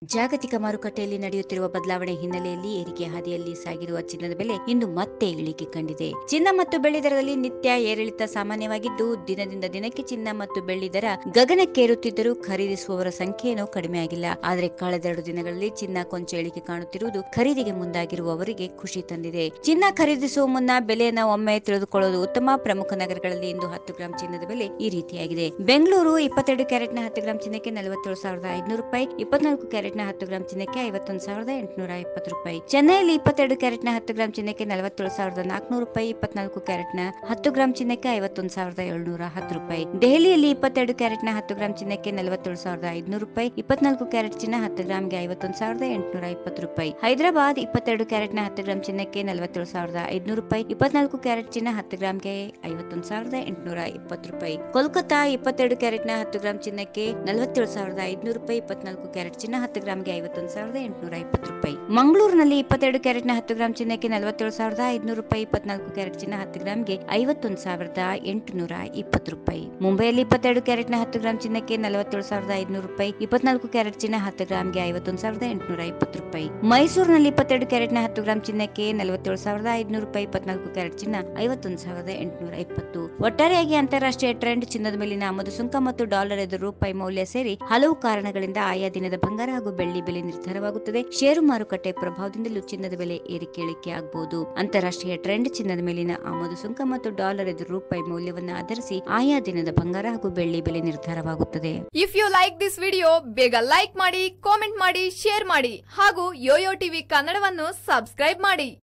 ಜಾಗತಿಕ ಮಾರುಕಟ್ಟೆಯಲ್ಲಿ ನಡೆಯುತ್ತಿರುವ ಬದಲಾವಣೆ ಹಿನ್ನೆಲೆಯಲ್ಲಿ ಏರಿಕೆ ಹಾದಿಯಲ್ಲಿ ಸಾಗಿರುವ ಚಿನ್ನದ ಬೆಲೆ ಇಂದು ಮತ್ತೆ ಇಳಿಕೆ ಕಂಡಿದೆ ಚಿನ್ನ ಮತ್ತು ಬೆಳ್ಳಿ ದರದಲ್ಲಿ ನಿತ್ಯ ಏರಿಳಿತ ಸಾಮಾನ್ಯವಾಗಿದ್ದು ದಿನದಿಂದ ದಿನಕ್ಕೆ ಚಿನ್ನ ಮತ್ತು ಬೆಳ್ಳಿ ದರ ಗಗನಕ್ಕೇರುತ್ತಿದ್ದರೂ ಖರೀದಿಸುವವರ ಸಂಖ್ಯೆಯೇನೂ ಕಡಿಮೆಯಾಗಿಲ್ಲ ಆದರೆ ಕಳೆದೆರಡು ದಿನಗಳಲ್ಲಿ ಚಿನ್ನ ಕೊಂಚ ಇಳಿಕೆ ಕಾಣುತ್ತಿರುವುದು ಖರೀದಿಗೆ ಮುಂದಾಗಿರುವವರಿಗೆ ಖುಷಿ ತಂದಿದೆ ಚಿನ್ನ ಖರೀದಿಸುವ ಮುನ್ನ ಬೆಲೆಯನ್ನು ಒಮ್ಮೆ ತಿಳಿದುಕೊಳ್ಳುವುದು ಉತ್ತಮ ಪ್ರಮುಖ ನಗರಗಳಲ್ಲಿ ಇಂದು ಹತ್ತು ಗ್ರಾಂ ಚಿನ್ನದ ಬೆಲೆ ಈ ರೀತಿಯಾಗಿದೆ ಬೆಂಗಳೂರು ಇಪ್ಪತ್ತೆರಡು ಕ್ಯಾರೆಟ್ನ ಹತ್ತು ಗ್ರಾಂ ಚಿನ್ನಕ್ಕೆ ನಲವತ್ತೇಳು ಸಾವಿರದ ಐದುನೂರು ರೂಪಾಯಿ ಇಪ್ಪತ್ನಾಲ್ಕು ಕ್ಯಾರೆಟ್ನ ಹತ್ತು ಗ್ರಾಂ ಚಿನ್ನಕ್ಕೆ ಐವತ್ತೊಂದು ಸಾವಿರದ ಎಂಟುನೂರ ಇಪ್ಪತ್ತು ರೂಪಾಯಿ ಚೆನ್ನೈಯಲ್ಲಿ ಇಪ್ಪತ್ತೆರಡು ಕ್ಯಾರೆಟ್ನ ಹತ್ತು ಗ್ರಾಂ ಚಿನ್ನಕ್ಕೆ ನಲವತ್ತೇಳು ಸಾವಿರದ ನಾಲ್ಕುನೂರು ರೂಪಾಯಿ ಇಪ್ಪತ್ನಾಲ್ಕು ಕ್ಯಾರೆಟ್ನ ಹತ್ತು ಗ್ರಾಂ ಚಿನ್ನಕ್ಕೆ ಐವತ್ತೊಂದು ಸಾವಿರದ ಏಳ್ನೂರ ಹತ್ತು ರೂಪಾಯಿ ದೆಹಲಿಯಲ್ಲಿ ಇಪ್ಪತ್ತೆರಡು ಕ್ಯಾರೆಟ್ನ ಹತ್ತು ಗ್ರಾಂ ಚಿನ್ನಕ್ಕೆ ನಲವತ್ತೇಳು ಸಾವಿರದ ಐದುನೂರು ರೂಪಾಯಿ ಇಪ್ಪತ್ನಾಲ್ಕು ಕ್ಯಾರೆಟ್ ಚಿನ್ನ ಹತ್ತು ಗ್ರಾಂಗೆ ಐವತ್ತೊಂದು ಸಾವಿರದ ಎಂಟುನೂರ ಇಪ್ಪತ್ತು ರೂಪಾಯಿ ಹೈದರಾಬಾದ್ ಇಪ್ಪತ್ತೆರಡು ಕ್ಯಾರೆಟ್ನ ಹತ್ತು ಗ್ರಾಂ ಚಿನ್ನಕ್ಕೆ ನಲವತ್ತೇಳು ಸಾವಿರದ ಐದುನೂರು ರೂಪಾಯಿ ಇಪ್ಪತ್ನಾಲ್ಕು ಕ್ಯಾರೆಟ್ ಚಿನ್ನ ಹತ್ತು ಗ್ರಾಂಗೆ ಐವತ್ತೊಂದು ಸಾವಿರದ ಎಂಟುನೂರ ಇಪ್ಪತ್ತು ರೂಪಾಯಿ ಕೋಲ್ಕತ್ತಾ ಇಪ್ಪತ್ತೆರಡು ಕ್ಯಾರೆಟ್ನ ಹತ್ತು ಗ್ರಾಂ ಚಿನ್ನಕ್ಕೆ ನಲವತ್ತೇಳು ಸಾವಿರದ ಐದುನೂರು ರೂಪಾಯಿ ಇಪ್ಪತ್ನಾಲ್ಕು ಕ್ಯಾರೆಟ್ ಚಿನ್ನ ಹತ್ತು ಗ್ರಾಂಗೆ ಐವತ್ತೊಂದು ಸಾವಿರದ ಎಂಟುನೂರ ಇಪ್ಪತ್ತು ರೂಪಾಯಿ ಮಂಗಳೂರಿನಲ್ಲಿ ಇಪ್ಪತ್ತೆರಡು ಕ್ಯಾರೆಟ್ನ ಹತ್ತು ಗ್ರಾಂ ಚಿನ್ನಕ್ಕೆ ನಲವತ್ತೇಳು ಸಾವಿರದ ಐದುನೂರು ರೂಪಾಯಿ ಇಪ್ಪತ್ನಾಲ್ಕು ಕ್ಯಾರೆಟ್ ಚಿನ್ನ ಹತ್ತು ಗ್ರಾಂಗೆ ಐವತ್ತೊಂದು ಸಾವಿರದ ಎಂಟುನೂರ ಇಪ್ಪತ್ತು ರೂಪಾಯಿ ಮುಂಬೈಯಲ್ಲಿ ಇಪ್ಪತ್ತೆರಡು ಕ್ಯಾರೆಟ್ನ ಹತ್ತು ಗ್ರಾಂ ಚಿನ್ನಕ್ಕೆ ನಲವತ್ತೇಳು ಸಾವಿರದ ಐದುನೂರು ರೂಪಾಯಿ ಇಪ್ಪತ್ನಾಲ್ಕು ಕ್ಯಾರೆಟ್ ಚಿನ್ನ ಹತ್ತು ಗ್ರಾಂಗೆ ಐವತ್ತೊಂದು ಸಾವಿರದ ಎಂಟುನೂರ ಇಪ್ಪತ್ತು ರೂಪಾಯಿ ಮೈಸೂರಿನಲ್ಲಿ ಇಪ್ಪತ್ತೆರಡು ಕ್ಯಾರೆಟ್ನ ಹತ್ತು ಗ್ರಾಂ ಚಿನ್ನಕ್ಕೆ ನಲವತ್ತೇಳು ಸಾವಿರದ ಐದುನೂರು ರೂಪಾಯಿ ಇಪ್ಪತ್ನಾಲ್ಕು ಕ್ಯಾರೆಟ್ ಚಿನ್ನ ಐವತ್ತೊಂದು ಸಾವಿರದ ಎಂಟುನೂರ ಇಪ್ಪತ್ತು ಒಟ್ಟಾರೆಯಾಗಿ ಅಂತಾರಾಷ್ಟ್ರೀಯ ಟ್ರೆಂಡ್ ಚಿನ್ನದ ಮೇಲಿನ ಆಮದು ಸುಂಕ ಮತ್ತು ಡಾಲರ್ ಎದುರು ರೂಪಾಯಿ ಮೌಲ್ಯ ಸೇರಿ ಹಲವು ಕಾರಣಗಳಿಂದ ಆಯಾ ದಿನದ ಬಂಗಾರ ಹಾಗೂ ಬೆಳ್ಳಿ ಬೆಲೆ ನಿರ್ಧಾರವಾಗುತ್ತದೆ ಷೇರು ಮಾರುಕಟ್ಟೆ ಪ್ರಭಾವದಿಂದಲೂ ಚಿನ್ನದ ಬೆಲೆ ಏರಿಕೆ ಇಳಿಕೆ ಆಗಬಹುದು ಅಂತಾರಾಷ್ಟ್ರೀಯ ಟ್ರೆಂಡ್ ಚಿನ್ನದ ಮೇಲಿನ ಆಮದು ಸುಂಕ ಮತ್ತು ಡಾಲರ್ ಎದುರು ರೂಪಾಯಿ ಮೌಲ್ಯವನ್ನು ಆಧರಿಸಿ ಆಯಾ ದಿನದ ಬಂಗಾರ ಹಾಗೂ ಬೆಳ್ಳಿ ಬೆಲೆ ನಿರ್ಧಾರವಾಗುತ್ತದೆ if you like this video ಬೇಗ ಲೈಕ್ ಮಾಡಿ ಕಾಮೆಂಟ್ ಮಾಡಿ ಶೇರ್ ಮಾಡಿ ಹಾಗೂ ಯೋಯೋ ಟಿವಿ ಕನ್ನಡವನ್ನು ಸಬ್ಸ್ಕ್ರೈಬ್ ಮಾಡಿ